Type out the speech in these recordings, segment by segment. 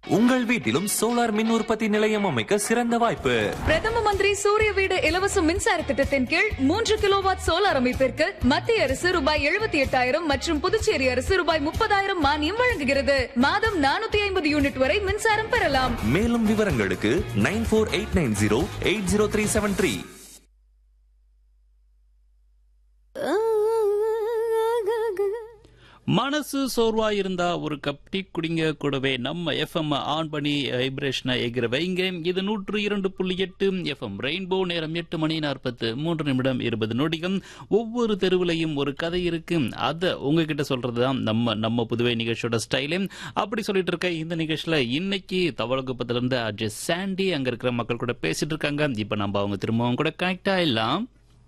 உங்கள் வீட்டிலும் சோலார் மின் உற்பத்தி நிலையம் அமைக்க சிறந்த வாய்ப்பு பிரதம மந்திரி சூரிய வீடு இலவச மின்சார திட்டத்தின் கீழ் மூன்று கிலோவாட் சோலார் அமைப்பிற்கு மத்திய அரசு ரூபாய் எழுபத்தி எட்டாயிரம் மற்றும் புதுச்சேரி அரசு ரூபாய் முப்பதாயிரம் மானியம் வழங்குகிறது மாதம் நானூத்தி ஐம்பது யூனிட் வரை மின்சாரம் பெறலாம் மேலும் விவரங்களுக்கு nine four eight nine zero eight zero three seven three மனசு சோர்வா இருந்தா ஒரு கப் டீ குடிங்க கூடவே நம்ம எஃப்எம் ஆன் பண்ணி வைப்ரேஷனை எகிற வைங்க இது நூற்று இரண்டு புள்ளி எட்டு எஃப்எம் ரெயின்போ நேரம் எட்டு மணி நாற்பத்து மூன்று நிமிடம் இருபது நொடிகள் ஒவ்வொரு தெருவுலையும் ஒரு கதை இருக்கு அதை உங்ககிட்ட சொல்றதுதான் நம்ம நம்ம புதுவை நிகழ்ச்சியோட ஸ்டைலு அப்படி சொல்லிட்டு இருக்க இந்த நிகழ்ச்சியில இன்னைக்கு தவளகுப்பத்துல இருந்து அஜய் சாண்டி அங்க இருக்கிற மக்கள் கூட பேசிட்டு இருக்காங்க இப்ப நம்ம அவங்க திரும்பவும் கூட கனெக்ட் ஆயிடலாம்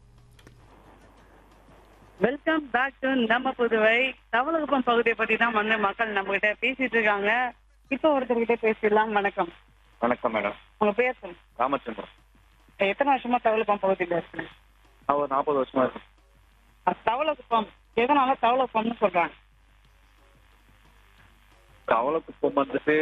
வெல்கம் பேக் டு நம்ம புதுவை தவளகுப்பம் பகுதியை பத்தி தான் வந்து மக்கள் நம்ம கிட்ட பேசிட்டு இருக்காங்க இப்போ ஒருத்தர்கிட்ட பேசிடலாம் வணக்கம் வணக்கம் மேடம் உங்க பேர் சொல்லுங்க ராமச்சந்திரன் எத்தனை வருஷமா தவளகுப்பம் பகுதியில இருக்கு நான் ஒரு நாற்பது வருஷமா இருக்கேன் தவளகுப்பம் எதனால தவளகுப்பம்னு சொல்றாங்க கவலைக்குப்பம் வந்துட்டு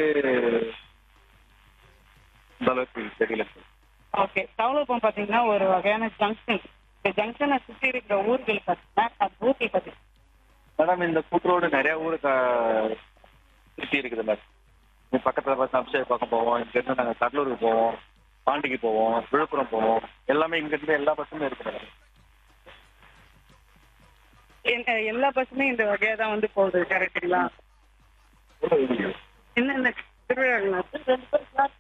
இந்த அளவுக்கு தெரியல ஓகே தவளகுப்பம் பாத்தீங்கன்னா ஒரு வகையான ஜங்ஷன் இந்த ஜங்ஷனை சுத்தி இருக்கிற ஊர்கள் பாத்தீங்கன்னா அந்த ஊர்கள் பத்தி மேடம் இந்த கூட்டுரோடு நிறைய ஊரு க- சுத்தி இருக்குது மேடம் இங்க பக்கத்துல பார்த்து அபிஷேக் பக்கம் போவோம் இங்க இருந்து நாங்க கடலூருக்கு போவோம் பாண்டிக்கு போவோம் விழுப்புரம் போவோம் எல்லாமே இங்க இருந்து எல்லா பஸ்ஸுமே இருக்கு மேடம் என்ன- எல்லா பஸ்ஸுமே இந்த வகையா தான் வந்து போகுது கரெக்டுங்களா என்னென்ன திருவிழாக்கள் நடக்குது? ரெண்டு பேர் class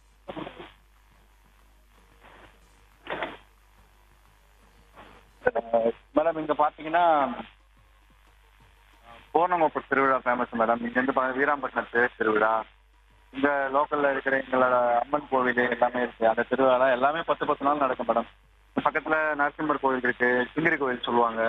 மேடம் இங்க பாத்தீங்கன்னா பூர்ணமோப்பூர் திருவிழா ஃபேமஸ் மேடம் இங்க இருந்து பா- வீராம்பட்டினம் தேர் திருவிழா இங்க லோக்கல்ல இருக்கிற எங்களோட அம்மன் கோவில் எல்லாமே இருக்கு அந்த திருவிழா எல்லாமே பத்து பத்து நாள் நடக்கும் மேடம் பக்கத்துல நரசிம்மர் கோவில் இருக்கு சிங்கிரி கோவில் சொல்லுவாங்க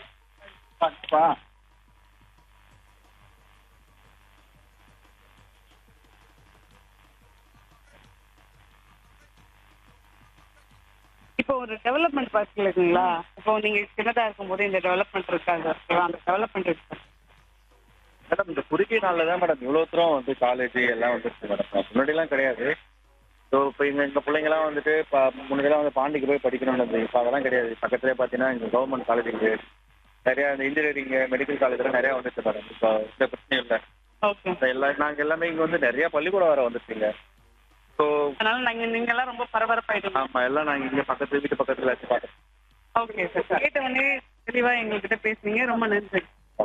இப்போ ஒரு டெவலப்மெண்ட் பார்க்கல இருக்குங்களா இப்போ நீங்க சின்னதா இருக்கும்போது இந்த டெவலப்மெண்ட் இருக்காது ஓகேவா? அந்த டெவலப்மெண்ட் இருக்கு மேடம் இந்த குறுகிய நாள்ல தான் மேடம் இவ்வளவு தூரம் வந்து காலேஜ் எல்லாம் வந்துருச்சு மேடம் முன்னாடி எல்லாம் கிடையாது ஸோ இப்போ இங்க எங்க பிள்ளைங்க எல்லாம் வந்துட்டு இப்போ முன்னாடிலாம் வந்து பாண்டிக்கு போய் படிக்கணும்னு இருந்தது இப்போ அதெல்லாம் கிடையாது பக்கத்துலேயே பார்த்தீங்கன்னா இங்க கவர்மெண்ட் காலேஜ் இருக்கு நிறைய இந்த இன்ஜினியரிங் மெடிக்கல் காலேஜ்லாம் நிறைய வந்துச்சு மேடம் இப்போ இந்த பிரச்சனையும் இல்லை ஓகே இப்போ எல்லா நாங்க எல்லாமே இங்க வந்து நிறைய பள்ளிக்கூடம் வர வந்துருச்சுங்க ஸோ அதனால நாங்க நீங்க எல்லாம் ரொம்ப பரபரப்பாயிட்டோம் ஆமா எல்லாம் நாங்க இங்க பக்கத்து வீட்டு பக்கத்துல வச்சு பார்த்தோம் ஓகே சார் கேட்ட உடனே தெளிவா எங்ககிட்ட பேசுனீங்க ரொம்ப நன்றி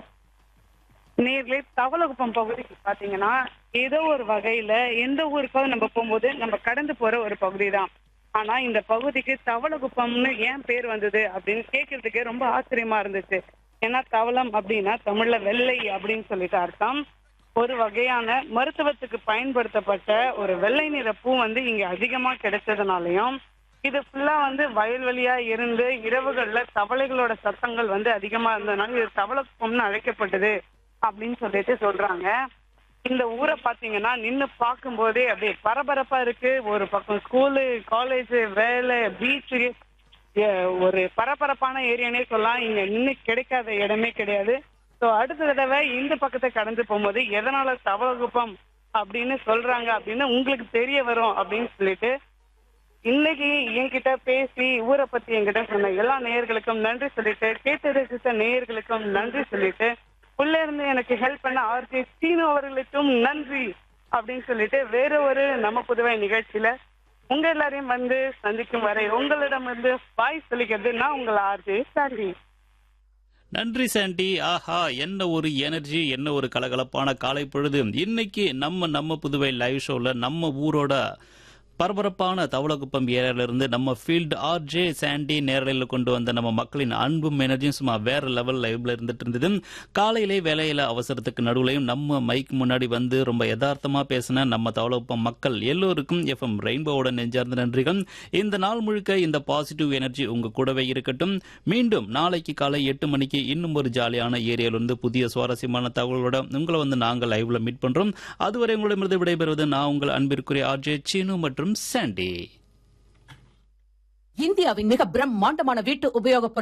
நேர்ல தவளகுப்பம் பகுதிக்கு பாத்தீங்கன்னா ஏதோ ஒரு வகையில எந்த ஊருக்காவது நம்ம போகும்போது நம்ம கடந்து போற ஒரு பகுதி தான் ஆனா இந்த பகுதிக்கு தவளகுப்பம்னு ஏன் பேர் வந்தது அப்படின்னு கேட்கறதுக்கே ரொம்ப ஆச்சரியமா இருந்துச்சு ஏன்னா தவளம் அப்படின்னா தமிழ்ல வெள்ளை அப்படின்னு சொல்லிட்டு அர்த்தம் ஒரு வகையான மருத்துவத்துக்கு பயன்படுத்தப்பட்ட ஒரு வெள்ளை நிற பூ வந்து இங்க அதிகமா கிடைச்சதுனாலயும் இது ஃபுல்லா வந்து வயல்வெளியா இருந்து இரவுகள்ல தவளைகளோட சத்தங்கள் வந்து அதிகமா இருந்ததுனால இது தவளக்குப்பம்னு அழைக்கப்பட்டது அப்படின்னு சொல்லிட்டு சொல்றாங்க இந்த ஊரை பாத்தீங்கன்னா நின்னு பார்க்கும்போதே அப்படியே பரபரப்பா இருக்கு ஒரு பக்கம் ஸ்கூலு காலேஜ் வேலை பீச்சு ஒரு பரபரப்பான ஏரியானே சொல்லலாம் இங்க நின்னு கிடைக்காத இடமே கிடையாது ஸோ அடுத்த தடவை இந்த பக்கத்தை கடந்து போகும்போது எதனால தவளகுப்பம் அப்படின்னு சொல்றாங்க அப்படின்னு உங்களுக்கு தெரிய வரும் அப்படின்னு சொல்லிட்டு இன்னைக்கு என்கிட்ட பேசி ஊரை பத்தி என்கிட்ட சொன்ன எல்லா நேயர்களுக்கும் நன்றி சொல்லிட்டு கேட்டு ரசித்த நேயர்களுக்கும் நன்றி சொல்லிட்டு உள்ள இருந்து எனக்கு ஹெல்ப் பண்ண ஆர்ஜே சீனு அவர்களுக்கும் நன்றி அப்படின்னு சொல்லிட்டு வேற ஒரு நம்ம புதுவை நிகழ்ச்சியில உங்க எல்லாரையும் வந்து சந்திக்கும் வரை உங்களிடம் வந்து பாய் சொல்லிக்கிறது நான் உங்கள் ஆர்ஜே சாண்டி நன்றி சாண்டி ஆஹா என்ன ஒரு எனர்ஜி என்ன ஒரு கலகலப்பான காலை பொழுது இன்னைக்கு நம்ம நம்ம புதுவை லைவ் ஷோல நம்ம ஊரோட பரபரப்பான தவளகுப்பம் ஏரியால இருந்து நம்ம ஃபீல்டு ஆர்ஜே சாண்டி நேரலையில் கொண்டு வந்த நம்ம மக்களின் அன்பும் எனர்ஜியும் சும்மா வேற லெவல் லைவ்ல இருந்துட்டு இருந்தது காலையிலே வேலையில அவசரத்துக்கு நடுவுலையும் நம்ம மைக் முன்னாடி வந்து ரொம்ப யதார்த்தமா பேசின நம்ம தவளகுப்பம் மக்கள் எல்லோருக்கும் எஃப்எம் ரெயின்போவோட நெஞ்சார்ந்த நன்றிகள் இந்த நாள் முழுக்க இந்த பாசிட்டிவ் எனர்ஜி உங்க கூடவே இருக்கட்டும் மீண்டும் நாளைக்கு காலை எட்டு மணிக்கு இன்னும் ஒரு ஜாலியான ஏரியால இருந்து புதிய சுவாரஸ்யமான தகவலோட உங்களை வந்து நாங்கள் லைவ்ல மீட் பண்றோம் அதுவரை உங்களிடமிருந்து விடைபெறுவது நான் உங்கள் அன்பிற்குரிய ஆர்ஜே சீனு மற்றும் சாண்டி இந்தியாவின் மிக பிரம்மாண்டமான வீட்டு உபயோகப்